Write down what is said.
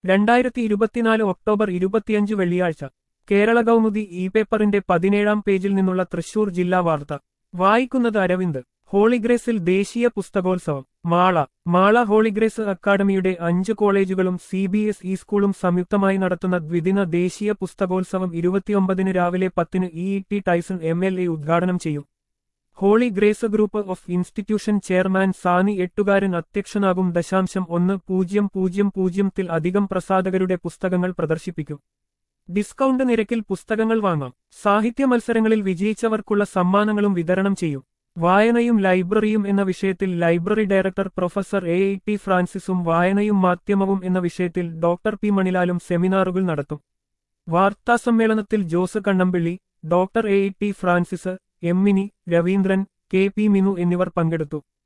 രണ്ടായിരത്തി ഇരുപത്തിനാല് ഒക്ടോബർ ഇരുപത്തിയഞ്ച് വെള്ളിയാഴ്ച കേരള കൗമുദി ഇ പേപ്പറിന്റെ പതിനേഴാം പേജിൽ നിന്നുള്ള തൃശൂർ ജില്ലാ വാർത്ത വായിക്കുന്നത് അരവിന്ദ് ഹോളിഗ്രേസിൽ ദേശീയ പുസ്തകോത്സവം മാള മാള ഹോളിഗ്രേസ് അക്കാദമിയുടെ അഞ്ച് കോളേജുകളും സി ബി എസ് ഇ സ്കൂളും സംയുക്തമായി നടത്തുന്ന ദ്വിദിന ദേശീയ പുസ്തകോത്സവം ഇരുപത്തിയൊമ്പതിന് രാവിലെ പത്തിന് E T Tyson M L A ഉദ്ഘാടനം ചെയ്യും holy grace group of institution chairman Sani Ettukaran അധ്യക്ഷനാകും ദശാംശം ഒന്ന് പൂജ്യം പൂജ്യം പൂജ്യത്തിൽ അധികം പ്രസാധകരുടെ പുസ്തകങ്ങൾ പ്രദർശിപ്പിക്കും ഡിസ്കൗണ്ട് നിരക്കിൽ പുസ്തകങ്ങൾ വാങ്ങാം സാഹിത്യ മത്സരങ്ങളിൽ വിജയിച്ചവർക്കുള്ള സമ്മാനങ്ങളും വിതരണം ചെയ്യും വായനയും ലൈബ്രറിയും എന്ന വിഷയത്തിൽ library director professor A I T ഫ്രാൻസിസും വായനയും മാധ്യമവും എന്ന വിഷയത്തിൽ ഡോക്ടർ പി മണിലാലും സെമിനാറുകൾ നടത്തും വാർത്താസമ്മേളനത്തിൽ Jose Kannampilly doctor A I T Francis Emmini Raveendran K P Minu എന്നിവർ പങ്കെടുത്തു